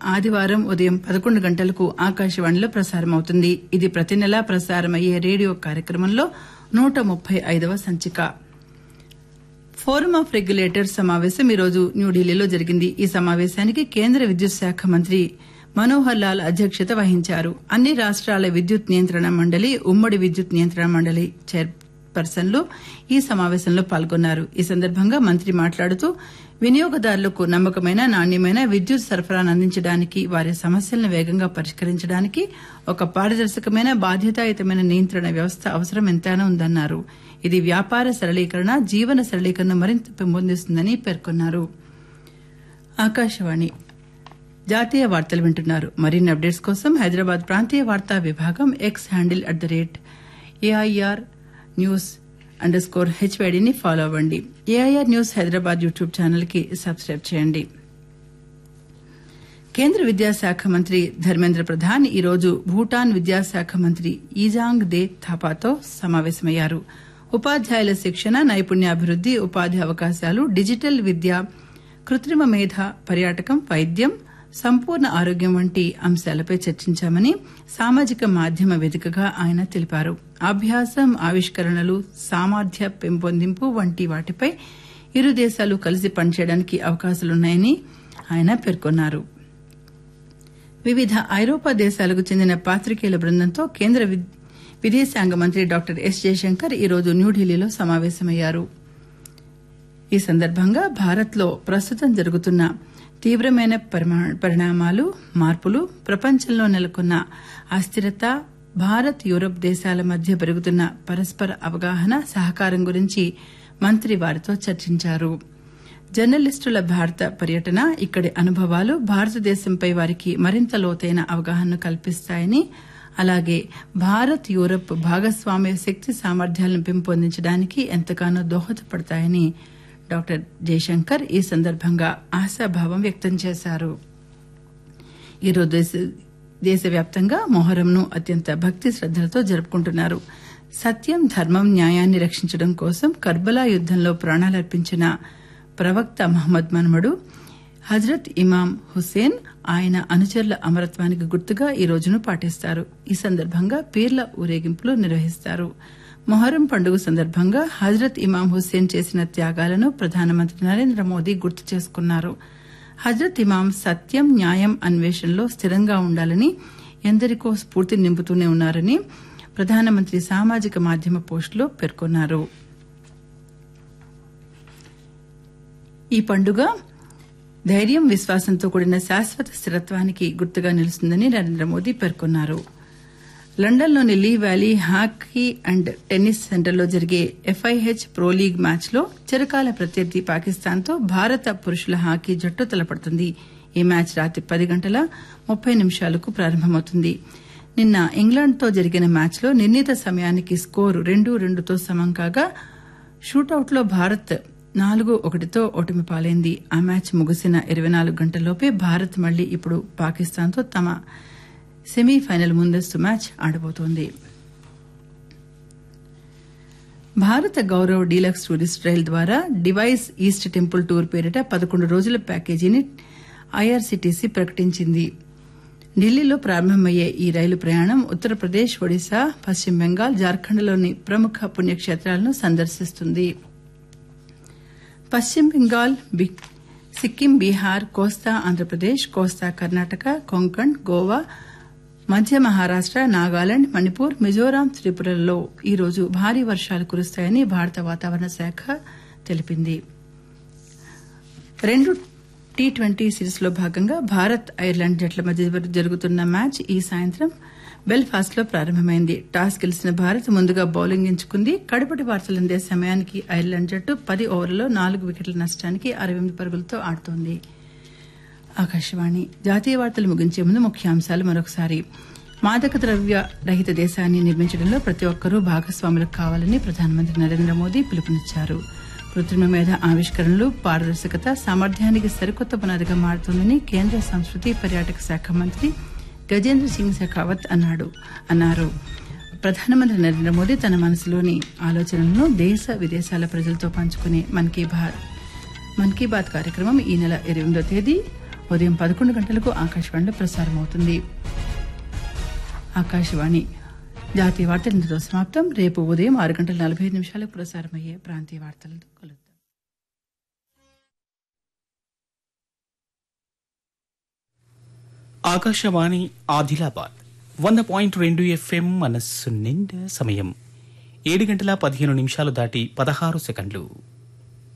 ఆదివారం ఉదయం పదకొండు గంటలకు ఆకాశవాణిలో ప్రసారమవుతుంది ఇది ప్రతి నెలా ప్రసారమయ్యే రేడియో కార్యక్రమంలో నూట ముప్పై ఐదవ సంచిక ఫోరం ఆఫ్ రెగ్యులేటర్స్ సమావేశం ఈరోజు న్యూఢిల్లీలో జరిగింది ఈ సమావేశానికి కేంద్ర విద్యుత్ శాఖ మంత్రి మనోహర్ లాల్ అధ్యక్షత వహించారు అన్ని రాష్ట్రాల విద్యుత్ నియంత్రణ మండలి ఉమ్మడి విద్యుత్ నియంత్రణ మండలి చైర్పర్సన్లు ఈ సమావేశంలో పాల్గొన్నారు ఈ సందర్భంగా మంత్రి మాట్లాడుతూ వినియోగదారులకు నమ్మకమైన నాణ్యమైన విద్యుత్ సరఫరాను అందించడానికి వారి సమస్యలను వేగంగా పరిష్కరించడానికి ఒక పారదర్శకమైన బాధ్యతాయుతమైన నియంత్రణ వ్యవస్థ అవసరం ఎంతైనా ఉందన్నారు ఇది వ్యాపార సరళీకరణ జీవన సరళీకరణ మరింత పెంపొందిస్తుందని పేర్కొన్నారు ఆకాశవాణి జాతీయ వార్తలు వింటున్నారు మరిన్ని అప్డేట్స్ కోసం హైదరాబాద్ ప్రాంతీయ వార్తా విభాగం X handle at the rate AIR news underscore స్కోర్ హెచ్వైడీని ఫాలో అవ్వండి AIR news Hyderabad YouTube channel కి సబ్స్క్రైబ్ చేయండి కేంద్ర విద్యాశాఖ మంత్రి ధర్మేంద్ర ప్రధాన్ ఈరోజు భూటాన్ విద్యాశాఖ మంత్రి ఈజాంగ్ దే థాపాతో సమావేశమయ్యారు ఉపాధ్యాయుల శిక్షణ నైపుణ్యాభివృద్ది ఉపాధి అవకాశాలు డిజిటల్ విద్య కృత్రిమ మేధ పర్యాటకం వైద్యం సంపూర్ణ ఆరోగ్యం వంటి అంశాలపై చర్చించామని సామాజిక మాధ్యమ వేదికగా ఆయన తెలిపారు అభ్యాసం ఆవిష్కరణలు సామర్థ్య పెంపొందింపు వంటి వాటిపై ఇరు దేశాలు కలిసి పనిచేయడానికి అవకాశాలున్నాయని ఆయన పేర్కొన్నారు వివిధ ఐరోపా దేశాలకు చెందిన పాత్రికేయుల బృందంతో కేంద్ర విదేశాంగ మంత్రి డాక్టర్ ఎస్ జయశంకర్ ఈరోజు న్యూఢిల్లీలో సమావేశమయ్యారు ఈ సందర్భంగా భారత్లో ప్రస్తుతం జరుగుతున్న తీవ్రమైన పరిణామాలు మార్పులు ప్రపంచంలో నెలకొన్న అస్థిరత భారత్ యూరప్ దేశాల మధ్య పెరుగుతున్న పరస్పర అవగాహన సహకారం గురించి మంత్రి వారితో చర్చించారు జర్నలిస్టుల భారత పర్యటన ఇక్కడి అనుభవాలు భారతదేశంపై వారికి మరింత లోతైన అవగాహనను కల్పిస్తాయని అలాగే భారత్ యూరప్ భాగస్వామ్య శక్తి సామర్థ్యాలను పెంపొందించడానికి ఎంతగానో దోహదపడతాయని డాక్టర్ జయశంకర్ ఈ సందర్భంగా ఆశాభావం వ్యక్తం చేశారు ఈరోజు దేశవ్యాప్తంగా మొహరంను అత్యంత భక్తి శ్రద్దలతో జరుపుకుంటున్నారు సత్యం ధర్మం న్యాయాన్ని రక్షించడం కోసం కర్బలా యుద్దంలో ప్రాణాలర్పించిన ప్రవక్త మహమ్మద్ మన్మడు హజరత్ ఇమాం హుసేన్ ఆయన అనుచరుల అమరత్వానికి గుర్తుగా ఈ రోజును పాటిస్తారు ఈ సందర్భంగా పీర్ల ఊరేగింపులు నిర్వహిస్తారు మొహరం పండుగ సందర్భంగా హజరత్ ఇమాం హుస్సేన్ చేసిన త్యాగాలను ప్రధానమంత్రి నరేంద్ర మోదీ గుర్తు చేసుకున్నారు హజరత్ ఇమాం సత్యం న్యాయం అన్వేషణలో స్థిరంగా ఉండాలని ఎందరికో స్ఫూర్తి నింపుతూనే ఉన్నారని ప్రధానమంత్రి సామాజిక మాధ్యమ పోస్టులో పేర్కొన్నారు ఈ పండుగ ధైర్యం విశ్వాసంతో కూడిన శాశ్వత స్థిరత్వానికి గుర్తుగా నిలుస్తుందని నరేంద్ర మోదీ పేర్కొన్నారు లండన్లోని Lee Valley hockey and tennis సెంటర్లో జరిగే ఎఫ్ఐహెచ్ ప్రో లీగ్ మ్యాచ్లో చిరకాల ప్రత్యర్థి పాకిస్తాన్తో భారత పురుషుల హాకీ జట్టు తలపడుతుంది ఈ మ్యాచ్ రాత్రి పది గంటల ముప్పై నిమిషాలకు ప్రారంభమవుతుంది నిన్న ఇంగ్లాండ్తో జరిగిన మ్యాచ్లో నిర్ణీత సమయానికి స్కోరు రెండు రెండుతో సమం కాగా షూటౌట్లో భారత్ నాలుగు ఒకటితో ఓటమి పాలైంది ఆ మ్యాచ్ ముగిసిన ఇరవై నాలుగు గంటల్లోపే భారత్ మళ్లీ ఇప్పుడు పాకిస్తాన్తో తమ సెమీఫైనల్ ముందస్తు మ్యాచ్ ఆడబోతోంది భారత గౌరవ్ డీలక్స్ టూరిస్ట్ రైల్ ద్వారా డివైస్ ఈస్ట్ టెంపుల్ టూర్ పేరిట పదకొండు రోజుల ప్యాకేజీని ఐఆర్సీటీసీ ప్రకటించింది ఢిల్లీలో ప్రారంభమయ్యే ఈ రైలు ప్రయాణం ఉత్తరప్రదేశ్ ఒడిశా పశ్చిమ బెంగాల్ జార్ఖండ్లోని ప్రముఖ పుణ్యక్షేత్రాలను సందర్శిస్తుంది పశ్చిమ బెంగాల్ సిక్కిం బీహార్ కోస్తా ఆంధ్రప్రదేశ్ కోస్తా కర్ణాటక కొంకణ్ గోవా మధ్య మహారాష్ట నాగాలాండ్ మణిపూర్ మిజోరాం త్రిపురలలో ఈ రోజు భారీ వర్షాలు కురుస్తాయని భారత వాతావరణ శాఖ తెలిపింది రెండు టీ ట్వంటీ సిరీస్లో భాగంగా భారత్ ఐర్లాండ్ జట్ల మధ్య జరుగుతున్న మ్యాచ్ ఈ సాయంత్రం బెల్ఫాస్ట్ లో ప్రారంభమైంది టాస్ గెలిచిన భారత్ ముందుగా బౌలింగ్ ఎంచుకుంది కడపటి వార్తలు అందే సమయానికి ఐర్లాండ్ జట్టు పది ఓవర్లలో నాలుగు వికెట్ల నష్టానికి అరవై ఎనిమిది పరుగులతో ఆడుతోంది ఆకాశవాణి జాతీయ వార్తలు ముగించే ముందు ముఖ్యాంశాలు మరొకసారి మాదక ద్రవ్య రహిత దేశాన్ని నిర్మించడంలో ప్రతి ఒక్కరూ భాగస్వాములకు కావాలని ప్రధానమంత్రి నరేంద్ర మోదీ పిలుపునిచ్చారు కృత్రిమ మేధ ఆవిష్కరణలు పారదర్శకత సామర్థ్యానికి సరికొత్త పునాదిగా మారుతోందని కేంద్ర సంస్కృతి పర్యాటక శాఖ మంత్రి గజేంద్ర సింగ్ షెకావత్ అన్నాడు అన్నారు ప్రధానమంత్రి నరేంద్ర మోదీ తన మనసులోని ఆలోచనలను దేశ విదేశాల ప్రజలతో పంచుకునే మన్ కీ బాత్ మన్ కీ బాత్ కార్యక్రమం ఈ నెల ఎనిమిదో తేదీ ఉదయం పదకొండు గంటలకు ఆకాశవాణిలో ప్రసారం అవుతుంది ఆకాశవాణి జాతీయ వార్తలు ఇందులో సమాప్తం రేపు ఉదయం ఆరు గంటల నలభై ఐదు నిమిషాలకు ప్రసారమయ్యే ప్రాంతీయ వార్తలతో కలుద్దాం ఆకాశవాణి ఆదిలాబాద్ వంద పాయింట్ రెండు ఎఫ్ఎం మనస్సు నిండా సమయం ఏడు గంటల పదిహేను నిమిషాలు దాటి పదహారు సెకండ్లు